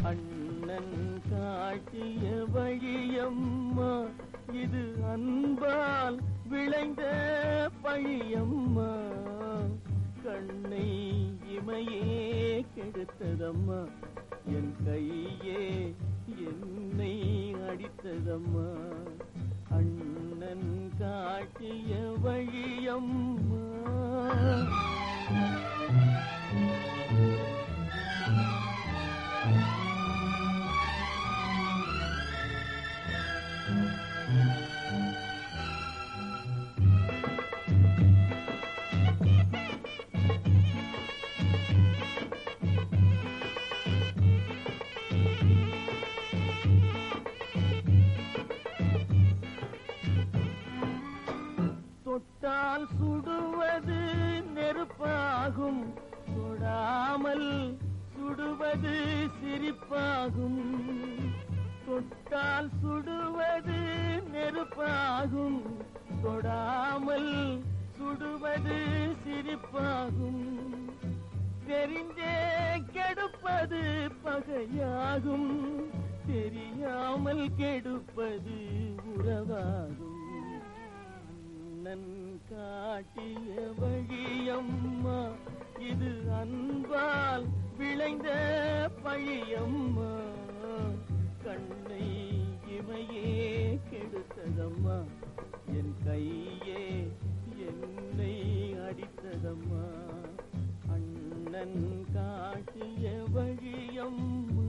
அண்ணன் காட்டிய வழியம்மா இது அன்பால் விளைந்த பழியம்மா கண்ணை இமையே கெடுத்ததம்மா என் கையே என்னை அடித்ததம்மா அண்ணன் காட்டிய வழியம்மா தொட்டால் சுடுவது நெருப்பாகும் தொடாமல் சுடுவது சிரிப்பாகும் தொட்டால் சுடுவது நெருப்பாகும் தொடாமல் சுடுவது சிரிப்பாகும் தெரிந்தே கெடுப்பது பகையாகும் தெரியாமல் கெடுப்பது உறவாகும் அண்ணன் காட்டிய வழியம்மா இது அன்பால் விளைந்த பழியம்மா கண்ணை இமையே கெடுத்ததம்மா என் கையே என்னை அடித்ததம்மா அண்ணன் காட்டிய வழியம்மா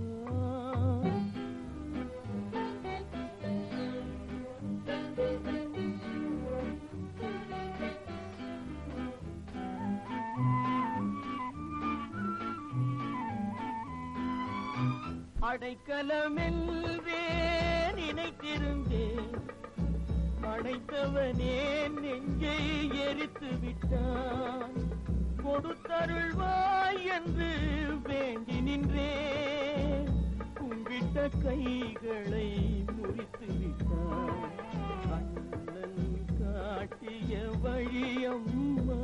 அடைக்கலமென்றே நினைத்திருந்தேன் அடைத்தவனே நெஞ்சை எரித்து விட்டான் கொடுத்தருள்வாய் என்று வேண்டி நின்றேன் கும்பிட்ட கைகளை முறித்து விட்டான் அண்ணன் காட்டிய வழியம்மா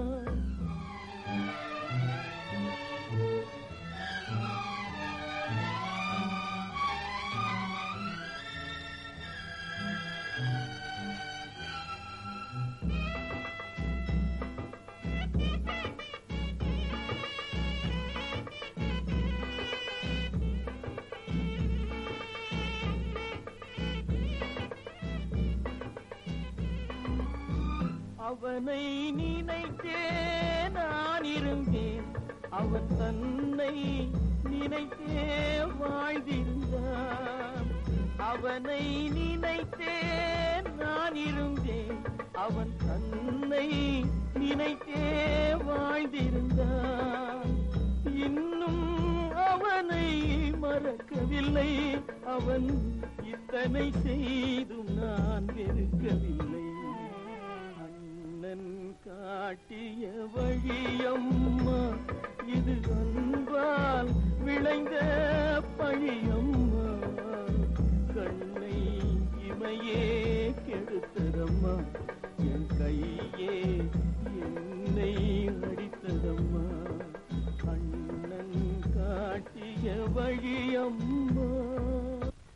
அவனை நினைத்தே நான் இருந்தேன் அவன் தன்னை நினைத்தே வாழ்ந்திருந்தான் அவனை நினைத்தே நான் இருந்தேன் அவன் தன்னை நினைத்தே வாழ்ந்திருந்தான் இன்னும் அவனை மறக்கவில்லை அவன் இத்தனை செய்தும் நான் வெறுக்கவில்லை அண்ணன் காட்டிய வழியம்மா இது அன்பால் விளைந்த பழியம்மா கண்ணை இமையே கெடுத்ததம்மா என் கையே என்னை அடித்ததம்மா அண்ணன் காட்டிய வழியம்மா